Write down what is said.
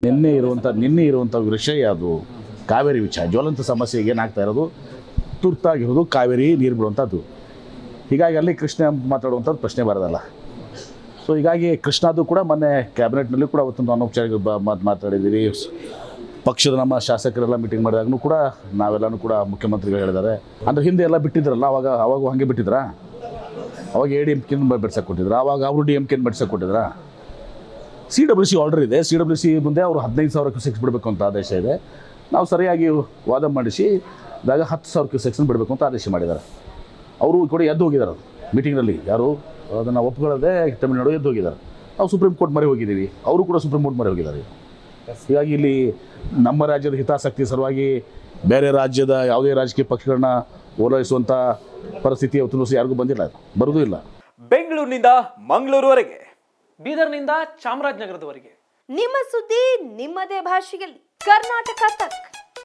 ನಿನ್ನೆ ಇರುವಂಥ ನಿನ್ನೆ ಇರುವಂಥ ವಿಷಯ ಅದು ಕಾವೇರಿ ವಿಚಾರ ಜ್ವಲಂತ ಸಮಸ್ಯೆಗೆ ಏನಾಗ್ತಾ ಇರೋದು ತುರ್ತಾಗಿರೋದು ಕಾವೇರಿ ನೀರು ಬಿಡುವಂಥದ್ದು ಹೀಗಾಗಿ ಅಲ್ಲಿ ಕೃಷ್ಣ ಮಾತಾಡುವಂಥದ್ದು ಪ್ರಶ್ನೆ ಬರೋದಲ್ಲ ಸೊ ಹೀಗಾಗಿ ಕೃಷ್ಣದು ಕೂಡ ಮೊನ್ನೆ ಕ್ಯಾಬಿನೆಟ್ನಲ್ಲಿ ಕೂಡ ಅವತ್ತೊಂದು ಅನೌಪಚಾರಿಕ ಬ- ಮಾತು ಮಾತಾಡಿದ್ದೀವಿ ಸ್- ಪಕ್ಷದ ನಮ್ಮ ಶಾಸಕರೆಲ್ಲ ಮೀಟಿಂಗ್ ಮಾಡಿದಾಗೂ ಕೂಡ ನಾವೆಲ್ಲನೂ ಕೂಡ ಮುಖ್ಯಮಂತ್ರಿಗಳು ಹೇಳಿದ್ದಾರೆ ಅಂದರೆ ಹಿಂದೆ ಎಲ್ಲ ಬಿಟ್ಟಿದ್ರಲ್ಲ ಅವಾಗ ಅವಾಗ ಹಾಗೆ ಬಿಟ್ಟಿದ್ರಾ ಅವಾಗ ಎ ಡಿ ಎಮ್ ಕೆನ್ ಬೆಡ್ಸಕ್ಕೆ ಕೊಟ್ಟಿದ್ರು ಆವಾಗ ಅವರು ಡಿ ಎಮ್ ಕೆನ್ ಬೆಡ್ಸಕ್ಕೆ ಕೊಟ್ಟಿದ್ರಾ ಸಿ ಡಬ್ಲ್ಯೂ ಸಿ ಆರ್ಡರ್ ಇದೆ ಸಿ ಡಬ್ಲ್ಯೂ ಸಿ ಮುಂದೆ ಅವರು ಹದಿನೈದು ಸಾವಿರ ಕ್ಯೂಸೆಕ್ಸ್ ಬಿಡಬೇಕು ಅಂತ ಆದೇಶ ಇದೆ ನಾವು ಸರಿಯಾಗಿ ವಾದ ಮಾಡಿಸಿ ಇದಾಗ ಹತ್ತು ಸಾವಿರ ಕ್ಯೂಸೆಕ್ಸ್ನ ಬಿಡಬೇಕು ಅಂತ ಆದೇಶ ಮಾಡಿದ್ದಾರೆ ಅವರು ಕೂಡ ಎದ್ದು ಹೋಗಿದ್ದಾರೆ ಮೀಟಿಂಗ್ನಲ್ಲಿ ಯಾರು ಅದನ್ನು ಒಪ್ಕೊಳ್ಳದೆ ತಮಿಳುನಾಡು ಎದ್ದು ಹೋಗಿದ್ದಾರೆ ನಾವು ಸುಪ್ರೀಂ ಕೋರ್ಟ್ ಮೊರೆ ಹೋಗಿದ್ದೀವಿ ಅವರು ಕೂಡ ಸುಪ್ರೀಂ ಕೋರ್ಟ್ ಮೊರೆ ಹೋಗಿದ್ದಾರೆ ಹೀಗಾಗಿ ಇಲ್ಲಿ ನಮ್ಮ ರಾಜ್ಯದ ಹಿತಾಸಕ್ತಿ ಸಲುವಾಗಿ ಬೇರೆ ರಾಜ್ಯದ ಯಾವುದೇ ರಾಜಕೀಯ ಪಕ್ಷಗಳನ್ನ ಓಲೈಸುವಂಥ ಪರಿಸ್ಥಿತಿ ಅವತ್ತು ದಿವಸ ಯಾರಿಗೂ ಬಂದಿಲ್ಲ ಬರೋದೂ ಇಲ್ಲ ಬೆಂಗಳೂರಿನಿಂದ ಮಂಗಳೂರುವರೆಗೆ ಬೀದರ್ನಿಂದ ಚಾಮರಾಜನಗರದವರೆಗೆ ನಿಮ್ಮ ಸುದ್ದಿ ನಿಮ್ಮದೇ ಭಾಷೆಯಲ್ಲಿ ಕರ್ನಾಟಕ ತಕ್